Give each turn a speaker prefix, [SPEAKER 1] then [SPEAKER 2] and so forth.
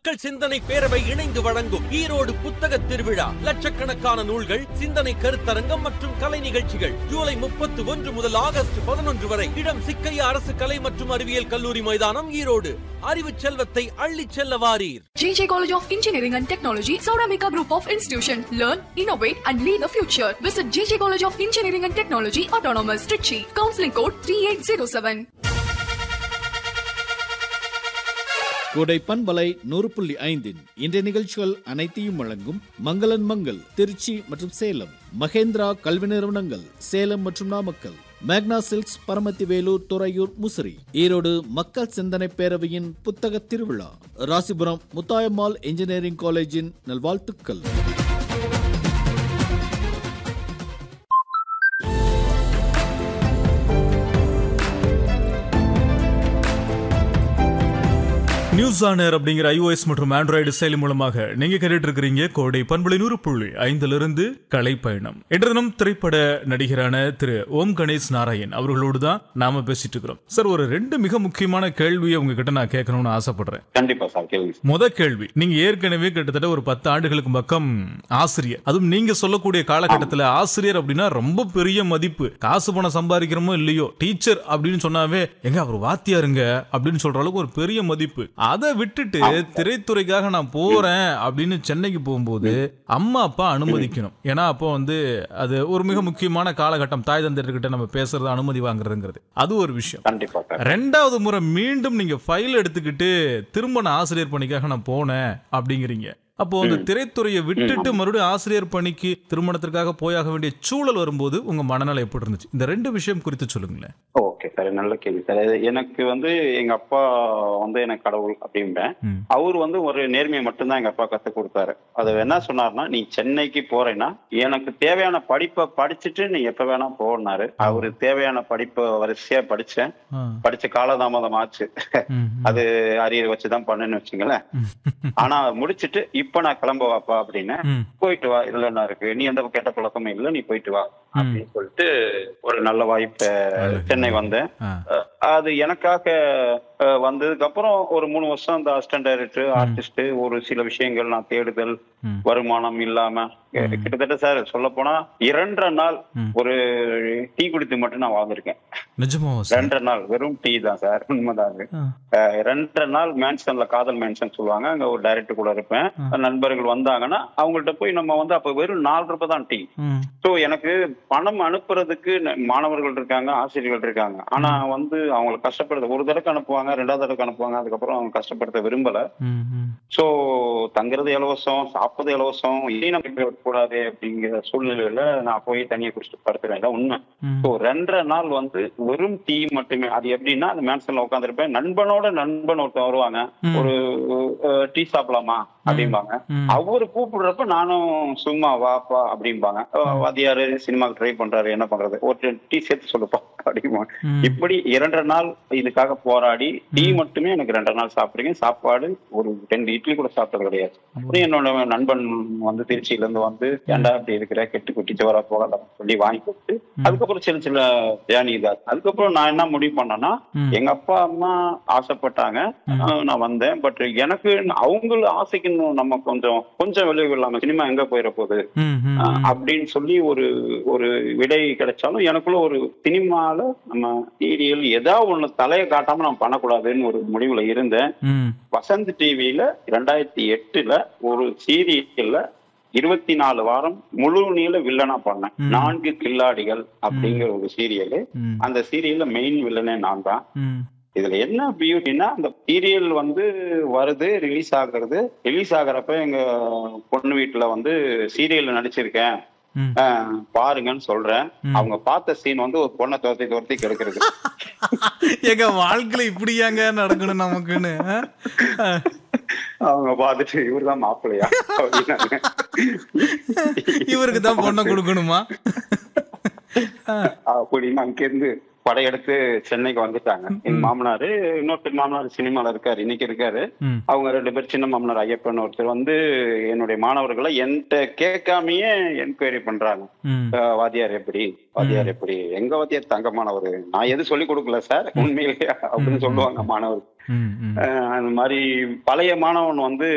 [SPEAKER 1] மக்கள் சிந்தனை பேரவை இணைந்து வழங்கும் ஈரோடு புத்தக திருவிழா லட்சக்கணக்கான நூல்கள் சிந்தனை கருத்தரங்கம் மற்றும் கலை நிகழ்ச்சிகள் ஜூலை முப்பத்தி ஒன்று முதல் ஆகஸ்ட் பதினொன்று வரை இடம் சிக்கையா அரசு கலை மற்றும் அறிவியல் கல்லூரி மைதானம் ஈரோடு அறிவு செல்வத்தை அள்ளிச் செல்ல வாரீர்
[SPEAKER 2] JJ College of Engineering and Technology, Sauramika Group of Institution. Learn, innovate, and lead the future. Visit JJ College of Engineering and Technology, Autonomous, Trichy. Counseling code 3807.
[SPEAKER 3] கோடை பண்பலை நூறு புள்ளி ஐந்தின் இன்றைய நிகழ்ச்சிகள் அனைத்தையும் வழங்கும் மங்களன் மங்கள் திருச்சி மற்றும் சேலம் மகேந்திரா கல்வி நிறுவனங்கள் சேலம் மற்றும் நாமக்கல் மேக்னா சில்க்ஸ் பரமத்தி வேலூர் துறையூர் முசிறி ஈரோடு மக்கள் சிந்தனை பேரவையின் புத்தக திருவிழா ராசிபுரம் முத்தாயம்மாள் இன்ஜினியரிங் காலேஜின் நல்வாழ்த்துக்கள்
[SPEAKER 4] நியூஸ் ஆனர் அப்படிங்கிற iOS மற்றும் ஆண்ட்ராய்டு செயலி மூலமாக நீங்க கேட்டுட்டு இருக்கிறீங்க கோடை பண்புலை நூறு புள்ளி ஐந்திலிருந்து கலை பயணம் இன்று தினம் திரைப்பட நடிகரான திரு ஓம் கணேஷ் நாராயண் அவர்களோடு தான் நாம பேசிட்டு இருக்கிறோம் சார் ஒரு ரெண்டு மிக முக்கியமான கேள்வியை உங்ககிட்ட நான் கேட்கணும்னு ஆசைப்படுறேன்
[SPEAKER 5] கண்டிப்பா சார் கேள்வி
[SPEAKER 4] முத கேள்வி நீங்க ஏற்கனவே கிட்டத்தட்ட ஒரு பத்து ஆண்டுகளுக்கு பக்கம் ஆசிரியர் அதுவும் நீங்க சொல்லக்கூடிய காலகட்டத்துல ஆசிரியர் அப்படின்னா ரொம்ப பெரிய மதிப்பு காசு பணம் சம்பாதிக்கிறோமோ இல்லையோ டீச்சர் அப்படின்னு சொன்னாவே எங்க அவர் வாத்தியாருங்க அப்படின்னு சொல்ற அளவுக்கு ஒரு பெரிய மதிப்பு அதை விட்டுட்டு திரைத்துறைக்காக நான் போறேன் அப்படின்னு சென்னைக்கு போகும்போது அம்மா அப்பா அனுமதிக்கணும் ஏன்னா அப்போ வந்து அது ஒரு மிக முக்கியமான காலகட்டம் தாய் தந்தையர்கிட்ட நம்ம பேசுறது அனுமதி வாங்குறதுங்கிறது அது ஒரு விஷயம்
[SPEAKER 5] கண்டிப்பா சார்
[SPEAKER 4] ரெண்டாவது முறை மீண்டும் நீங்க ஃபைல் எடுத்துக்கிட்டு திரும்ப நான் ஆசிரியர் பணிக்காக நான் போனேன் அப்படிங்கிறீங்க அப்போ அந்த திரைத்துறையை விட்டுட்டு மறுபடியும் ஆசிரியர் பணிக்கு திருமணத்திற்காக போயாக வேண்டிய சூழல் வரும்போது உங்க மனநிலை எப்படி இருந்துச்சு இந்த ரெண்டு விஷயம் குறித்து சொல்லுங்களேன்
[SPEAKER 5] ஓகே சார் நல்ல கேள்வி சார் இது எனக்கு வந்து எங்க அப்பா வந்து எனக்கு கடவுள் அப்படிம்பேன்
[SPEAKER 4] ம்.
[SPEAKER 5] அவர் வந்து ஒரு நேர்மையை மட்டும்தான் எங்க அப்பா கத்து கொடுத்தாரு அது என்ன சொன்னார்னா நீ சென்னைக்கு போறேன்னா எனக்கு தேவையான படிப்பை படிச்சுட்டு நீ எப்ப வேணா போனாரு அவரு தேவையான படிப்பை வரிசையா படிச்சேன்
[SPEAKER 4] ஆ.
[SPEAKER 5] படிச்ச காலதாமதம் ஆச்சு
[SPEAKER 4] ம்,
[SPEAKER 5] அது அரியர் வச்சுதான் பண்ணுன்னு வச்சுங்களேன் ஆனா முடிச்சிட்டு இப்ப நான் கிளம்ப வாப்பா அப்படின்னு
[SPEAKER 4] ம்.
[SPEAKER 5] போயிட்டு வா இதுல என்ன இருக்கு நீ எந்த கெட்ட பழக்கமும் இல்லை நீ போயிட்டு வா அப்படின்னு சொல்லிட்டு ஒரு நல்ல வாய்ப்பை சென்னை வந்தேன்
[SPEAKER 4] ஆ.
[SPEAKER 5] அஹ் அது எனக்காக அஹ், வந்ததுக்கு அப்புறம் ஒரு மூணு வருஷம் அந்த அசிஸ்டன்ட் டைரக்டர் ஆர்டிஸ்ட் ஒரு சில விஷயங்கள் நான் தேடுதல்
[SPEAKER 4] ம்.
[SPEAKER 5] வருமானம் இல்லாம அஹ், கிட்டத்தட்ட சார் சொல்ல போனா இரண்டரை நாள் ஒரு டீ குடித்து மட்டும் நான் வாழ்ந்திருக்கேன்
[SPEAKER 4] நிஜமாவா சார்
[SPEAKER 5] ரெண்டரை நாள் வெறும் டீ தான் சார் உண்மைதான் அது.
[SPEAKER 4] ஆ.
[SPEAKER 5] அஹ், ரெண்டரை நாள் மேன்சன்ல காதல் மேன்சன் சொல்லுவாங்க அங்க ஒரு டைரக்டர் கூட இருப்பேன் நண்பர்கள் வந்தாங்கன்னா அவங்கள்ட்ட போய் நம்ம வந்து அப்ப வெறும் நாலு ரூபாய் தான் டீ
[SPEAKER 4] ம்.
[SPEAKER 5] ஸோ எனக்கு பணம் அனுப்புறதுக்கு ந- மாணவர்கள் இருக்காங்க ஆசிரியர்கள் இருக்காங்க ஆனா வந்து அவங்களை கஷ்டப்படுத்த ஒரு தடவை அனுப்புவாங்க ரெண்டாவது தடவை அனுப்புவாங்க அதுக்கப்புறம் அவங்க கஷ்டப்படுத்த விரும்பல
[SPEAKER 4] ம், ம்.
[SPEAKER 5] சோ தங்குறது இலவசம் சாப்பிடுறது இலவசம் இதையும் நம்ம கூடாது அப்படிங்கிற சூழ்நிலையில நான் போய் தனியா குடிச்சிட்டு படுத்துறேன் இதான் உண்மை
[SPEAKER 4] ம்.
[SPEAKER 5] ஸோ ரெண்டரை நாள் வந்து வெறும் டீ மட்டுமே அது எப்படின்னா அந்த மேன்சன்ல உட்காந்துருப்பேன் நண்பனோட நண்பன் ஒருத்தன் வருவாங்க ஒரு டீ சாப்பிடலாமா அப்படிம்பாங்க
[SPEAKER 4] ம்.
[SPEAKER 5] அவரு கூப்பிடுறப்ப நானும் சும்மா வாப்பா அப்படிம்பாங்க அஹ் வாத்தியாரு சினிமாக்கு ட்ரை பண்றாரு என்ன பண்றது ஒரு டீ சேர்த்து சொல்லுப்பா அப்படிம்பாங்க
[SPEAKER 4] ம்.
[SPEAKER 5] இப்படி இரண்டரை நாள் இதுக்காக போராடி டீ மட்டுமே எனக்கு ரெண்டரை நாள் சாப்பிடுறீங்க சாப்பாடு ஒரு ரெண்டு இட்லி கூட சாப்பிட்டது கிடையாது அப்புறம் என்னோட நண்பன் வந்து திருச்சியில இருந்து வந்து ஏன்டா அப்படி இருக்கிற கெட்டு குட்டிச்சு வர போகலாம் சொல்லி வாங்கி கொடுத்து அதுக்கப்புறம் சில சில ஜேர்னி இதாச்சு அதுக்கப்புறம் நான் என்ன முடிவு பண்ணேன்னா
[SPEAKER 4] ம்.
[SPEAKER 5] எங்க அப்பா அம்மா ஆசைப்பட்டாங்க அஹ் நான் வந்தேன் பட் எனக்கு அவங்கள ஆசைக்கு இன்னும் நம்ம கொஞ்சம் கொஞ்சம் விளைவு இல்லாம சினிமா எங்க போயிட போகுது
[SPEAKER 4] ம், ம்,
[SPEAKER 5] அஹ் அப்படின்னு சொல்லி ஒரு ஒரு விடை கிடைச்சாலும் எனக்குள்ள ஒரு சினிமால நம்ம சீரியல் ஏதாவது ஒண்ணு தலையை காட்டாம நான் பண்ணக்கூடாதுன்னு ஒரு முடிவுல இருந்தேன்
[SPEAKER 4] ம்.
[SPEAKER 5] வசந்த் டிவியில ரெண்டாயிரத்தி எட்டுல ஒரு சீரியல்ல இருபத்தி நாலு வாரம் முழு நீள வில்லனா பண்ணேன் நான்கு கில்லாடிகள் அப்படிங்கிற ஒரு சீரியல்
[SPEAKER 4] ம்.
[SPEAKER 5] அந்த சீரியல்ல மெயின் வில்லனே நான் தான்
[SPEAKER 4] ம்.
[SPEAKER 5] இதுல என்ன பியூட்டினா அந்த சீரியல் வந்து வருது ரிலீஸ் ஆகுறது ரிலீஸ் ஆகுறப்ப எங்க பொண்ணு வீட்டுல வந்து சீரியல்ல நடிச்சிருக்கேன்
[SPEAKER 4] ம்.
[SPEAKER 5] ஆஹ், பாருங்கன்னு சொல்றேன் அவங்க பார்த்த சீன் வந்து ஒரு பொண்ணை துரத்தி துரத்தி கெடுக்கிறது
[SPEAKER 4] எங்க வாழ்க்கையில இப்படியாங்க நடக்கணும் நமக்குன்னு ஆ? ஆ.
[SPEAKER 5] அவங்க பார்த்துட்டு இவர்தான் மாப்பிள்ளையா அப்படின்னாங்க
[SPEAKER 4] இவருக்கு தான் பொண்ணை கொடுக்கணுமா
[SPEAKER 5] அப்படின்னு அங்கிருந்து படையெடுத்து சென்னைக்கு வந்துட்டாங்க எங்க மாமனாரு இன்னொருத்தர் மாமனார் சினிமால இருக்காரு இன்னைக்கு இருக்காரு
[SPEAKER 4] ம்.
[SPEAKER 5] அவங்க ரெண்டு பேர் சின்ன மாமனார் ஐயப்பன் ஒருத்தர் வந்து என்னுடைய மாணவர்களை என்கிட்ட கேட்காமயே என்கொயரி பண்றாங்க
[SPEAKER 4] ம்.
[SPEAKER 5] அஹ் வாத்தியார் எப்படி வாத்தியார் எப்படி எங்க வாத்தியார் தங்கமானவர் நான் எதுவும் சொல்லி கொடுக்கல சார் உண்மையிலேயே அப்படின்னு சொல்லுவாங்க மாணவர்
[SPEAKER 4] ம், ம்.
[SPEAKER 5] அஹ் அந்த மாதிரி பழைய மாணவன் வந்து